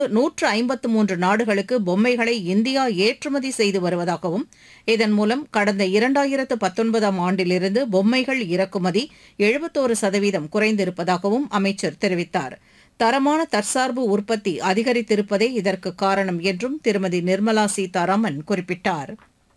நூற்று ஐம்பத்து மூன்று நாடுகளுக்கு பொம்மைகளை இந்தியா ஏற்றுமதி செய்து வருவதாகவும் இதன் மூலம் கடந்த இரண்டாயிரத்து பத்தொன்பதாம் ஆண்டிலிருந்து பொம்மைகள் இறக்குமதி எழுபத்தோரு சதவீதம் குறைந்திருப்பதாகவும் அமைச்சர் தெரிவித்தார் தரமான தற்சார்பு உற்பத்தி அதிகரித்திருப்பதே இதற்கு காரணம் என்றும் திருமதி நிர்மலா சீதாராமன் குறிப்பிட்டார்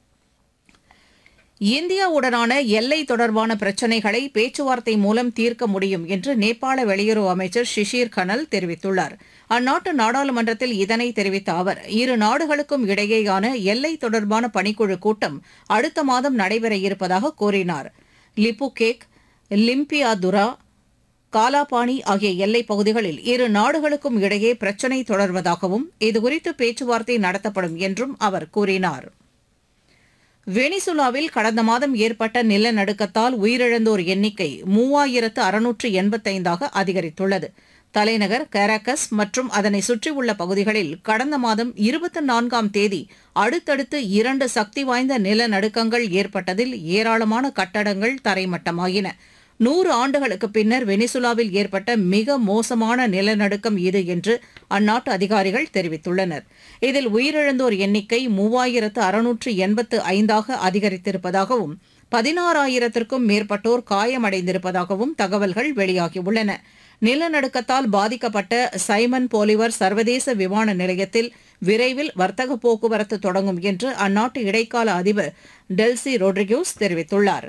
இந்தியாவுடனான எல்லை தொடர்பான பிரச்சினைகளை பேச்சுவார்த்தை மூலம் தீர்க்க முடியும் என்று நேபாள வெளியுறவு அமைச்சர் ஷிஷிர் கனல் தெரிவித்துள்ளார் அந்நாட்டு நாடாளுமன்றத்தில் இதனை தெரிவித்த அவர் இரு நாடுகளுக்கும் இடையேயான எல்லை தொடர்பான பணிக்குழு கூட்டம் அடுத்த மாதம் நடைபெற இருப்பதாக கூறினார் லிப்புகேக் லிம்பியாதுரா காலாபாணி ஆகிய எல்லைப் பகுதிகளில் இரு நாடுகளுக்கும் இடையே பிரச்சினை தொடர்வதாகவும் இதுகுறித்து பேச்சுவார்த்தை நடத்தப்படும் என்றும் அவர் கூறினார் வெனிசுலாவில் கடந்த மாதம் ஏற்பட்ட நிலநடுக்கத்தால் உயிரிழந்தோர் எண்ணிக்கை மூவாயிரத்து அறுநூற்று எண்பத்தைந்தாக அதிகரித்துள்ளது தலைநகர் கராக்கஸ் மற்றும் அதனை சுற்றியுள்ள பகுதிகளில் கடந்த மாதம் இருபத்தி நான்காம் தேதி அடுத்தடுத்து இரண்டு சக்தி வாய்ந்த நிலநடுக்கங்கள் ஏற்பட்டதில் ஏராளமான கட்டடங்கள் தரைமட்டமாயின நூறு ஆண்டுகளுக்கு பின்னர் வெனிசுலாவில் ஏற்பட்ட மிக மோசமான நிலநடுக்கம் இது என்று அந்நாட்டு அதிகாரிகள் தெரிவித்துள்ளனர் இதில் உயிரிழந்தோர் எண்ணிக்கை மூவாயிரத்து அறுநூற்று எண்பத்து ஐந்தாக அதிகரித்திருப்பதாகவும் பதினாறாயிரத்திற்கும் மேற்பட்டோர் காயமடைந்திருப்பதாகவும் தகவல்கள் வெளியாகியுள்ளன நிலநடுக்கத்தால் பாதிக்கப்பட்ட சைமன் போலிவர் சர்வதேச விமான நிலையத்தில் விரைவில் வர்த்தக போக்குவரத்து தொடங்கும் என்று அந்நாட்டு இடைக்கால அதிபர் டெல்சி ரொட்ரிகியூஸ் தெரிவித்துள்ளார்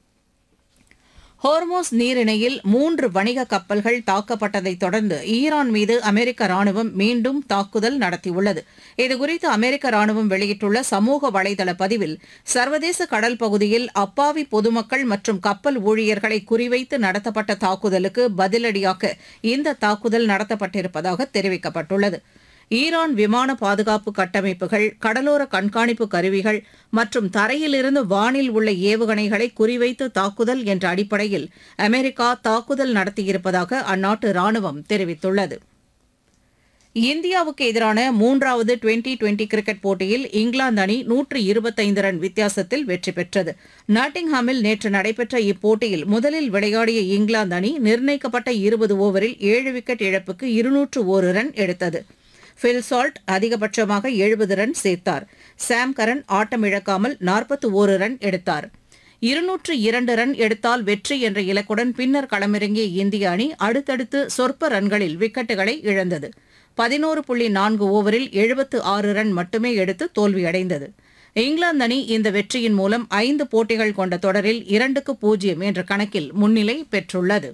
ஹோர்மோஸ் நீரிணையில் மூன்று வணிக கப்பல்கள் தாக்கப்பட்டதைத் தொடர்ந்து ஈரான் மீது அமெரிக்க ராணுவம் மீண்டும் தாக்குதல் நடத்தியுள்ளது இதுகுறித்து அமெரிக்க ராணுவம் வெளியிட்டுள்ள சமூக வலைதள பதிவில் சர்வதேச கடல் பகுதியில் அப்பாவி பொதுமக்கள் மற்றும் கப்பல் ஊழியர்களை குறிவைத்து நடத்தப்பட்ட தாக்குதலுக்கு பதிலடியாக இந்த தாக்குதல் நடத்தப்பட்டிருப்பதாக தெரிவிக்கப்பட்டுள்ளது ஈரான் விமான பாதுகாப்பு கட்டமைப்புகள் கடலோர கண்காணிப்பு கருவிகள் மற்றும் தரையிலிருந்து வானில் உள்ள ஏவுகணைகளை குறிவைத்து தாக்குதல் என்ற அடிப்படையில் அமெரிக்கா தாக்குதல் நடத்தியிருப்பதாக அந்நாட்டு ராணுவம் தெரிவித்துள்ளது இந்தியாவுக்கு எதிரான மூன்றாவது டுவெண்டி டுவெண்டி கிரிக்கெட் போட்டியில் இங்கிலாந்து அணி நூற்று இருபத்தைந்து ரன் வித்தியாசத்தில் வெற்றி பெற்றது நாட்டிங்ஹாமில் நேற்று நடைபெற்ற இப்போட்டியில் முதலில் விளையாடிய இங்கிலாந்து அணி நிர்ணயிக்கப்பட்ட இருபது ஓவரில் ஏழு விக்கெட் இழப்புக்கு இருநூற்று ஒரு ரன் எடுத்தது பில் சால்ட் அதிகபட்சமாக எழுபது ரன் சேர்த்தார் சாம் கரன் ஆட்டமிழக்காமல் நாற்பத்தி ஓரு ரன் எடுத்தார் இருநூற்று இரண்டு ரன் எடுத்தால் வெற்றி என்ற இலக்குடன் பின்னர் களமிறங்கிய இந்திய அணி அடுத்தடுத்து சொற்ப ரன்களில் விக்கெட்டுகளை இழந்தது பதினோரு புள்ளி நான்கு ஓவரில் எழுபத்து ஆறு ரன் மட்டுமே எடுத்து தோல்வியடைந்தது இங்கிலாந்து அணி இந்த வெற்றியின் மூலம் ஐந்து போட்டிகள் கொண்ட தொடரில் இரண்டுக்கு பூஜ்ஜியம் என்ற கணக்கில் முன்னிலை பெற்றுள்ளது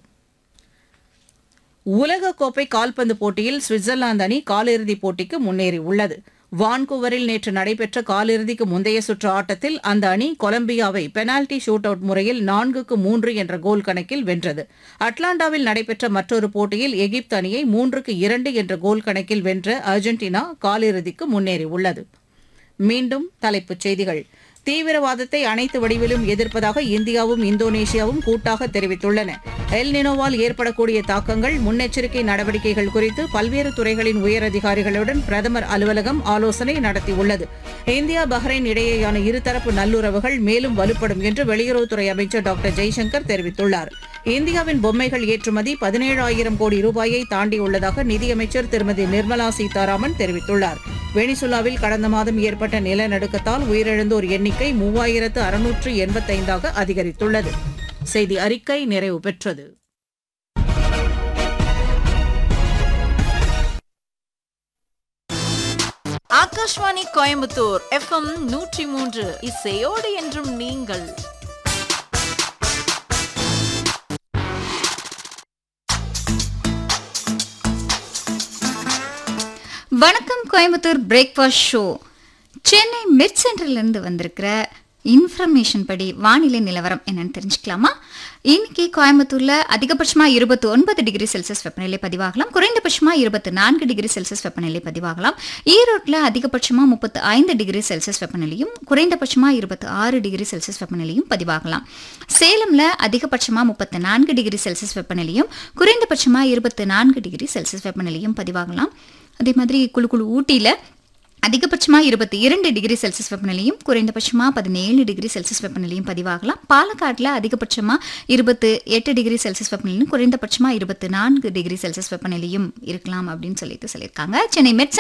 உலகக்கோப்பை கால்பந்து போட்டியில் சுவிட்சர்லாந்து அணி காலிறுதிப் போட்டிக்கு முன்னேறியுள்ளது வான்கூவரில் நேற்று நடைபெற்ற காலிறுதிக்கு முந்தைய சுற்று ஆட்டத்தில் அந்த அணி கொலம்பியாவை பெனால்டி ஷூட் அவுட் முறையில் நான்குக்கு மூன்று என்ற கோல் கணக்கில் வென்றது அட்லாண்டாவில் நடைபெற்ற மற்றொரு போட்டியில் எகிப்து அணியை மூன்றுக்கு இரண்டு என்ற கோல் கணக்கில் வென்ற அர்ஜென்டினா காலிறுதிக்கு முன்னேறியுள்ளது மீண்டும் தலைப்புச் செய்திகள் தீவிரவாதத்தை அனைத்து வடிவிலும் எதிர்ப்பதாக இந்தியாவும் இந்தோனேஷியாவும் கூட்டாக தெரிவித்துள்ளன எல் நினோவால் ஏற்படக்கூடிய தாக்கங்கள் முன்னெச்சரிக்கை நடவடிக்கைகள் குறித்து பல்வேறு துறைகளின் உயரதிகாரிகளுடன் பிரதமர் அலுவலகம் ஆலோசனை நடத்தியுள்ளது இந்தியா பஹ்ரைன் இடையேயான இருதரப்பு நல்லுறவுகள் மேலும் வலுப்படும் என்று வெளியுறவுத்துறை அமைச்சர் டாக்டர் ஜெய்சங்கர் தெரிவித்துள்ளார் இந்தியாவின் பொம்மைகள் ஏற்றுமதி பதினேழாயிரம் கோடி ரூபாயை தாண்டியுள்ளதாக நிதியமைச்சர் திருமதி நிர்மலா சீதாராமன் தெரிவித்துள்ளார் வெனிசுலாவில் கடந்த மாதம் ஏற்பட்ட நிலநடுக்கத்தால் உயிரிழந்தோர் எண்ணிக்கை மூவாயிரத்து அறுநூற்று எண்பத்தைந்தாக அதிகரித்துள்ளது செய்தி அறிக்கை நிறைவு பெற்றது ஆகாஷ்வாணி கோயம்புத்தூர் எஃப்எம் நூற்றி மூன்று இசையோடு என்றும் நீங்கள் வணக்கம் Coimbatore breakfast show Chennai mid சென்டர்லேருந்து வந்திருக்கிற இன்ஃபர்மேஷன் படி வானிலை நிலவரம் என்னன்னு தெரிஞ்சுக்கலாமா இன்னைக்கு கோயம்புத்தூர்ல அதிகபட்சமா இருபத்தி ஒன்பது டிகிரி செல்சியஸ் வெப்பநிலை பதிவாகலாம் குறைந்தபட்சமா இருபத்தி நான்கு டிகிரி செல்சியஸ் வெப்பநிலை பதிவாகலாம் ஈரோட்டில் அதிகபட்சமா முப்பத்து ஐந்து டிகிரி செல்சியஸ் வெப்பநிலையும் குறைந்தபட்சமா இருபத்தி ஆறு டிகிரி செல்சியஸ் வெப்பநிலையும் பதிவாகலாம் சேலம்ல அதிகபட்சமா முப்பத்தி நான்கு டிகிரி செல்சியஸ் வெப்பநிலையும் குறைந்தபட்சமா இருபத்தி நான்கு டிகிரி செல்சியஸ் வெப்பநிலையும் பதிவாகலாம் அதே மாதிரி குழு குழு ஊட்டியில் அதிகபட்சமாக இருபத்தி இரண்டு டிகிரி செல்சியஸ் வெப்பநிலையும் குறைந்தபட்சமாக பதினேழு டிகிரி செல்சியஸ் வெப்பநிலையும் பதிவாகலாம் பாலக்காட்டில் அதிகபட்சமாக இருபத்து எட்டு டிகிரி செல்சியஸ் வெப்பநிலையும் குறைந்தபட்சமாக இருபத்தி நான்கு டிகிரி செல்சியஸ் வெப்பநிலையும் இருக்கலாம் அப்படின்னு சொல்லிட்டு சொல்லியிருக்காங்க சென்னை மெட்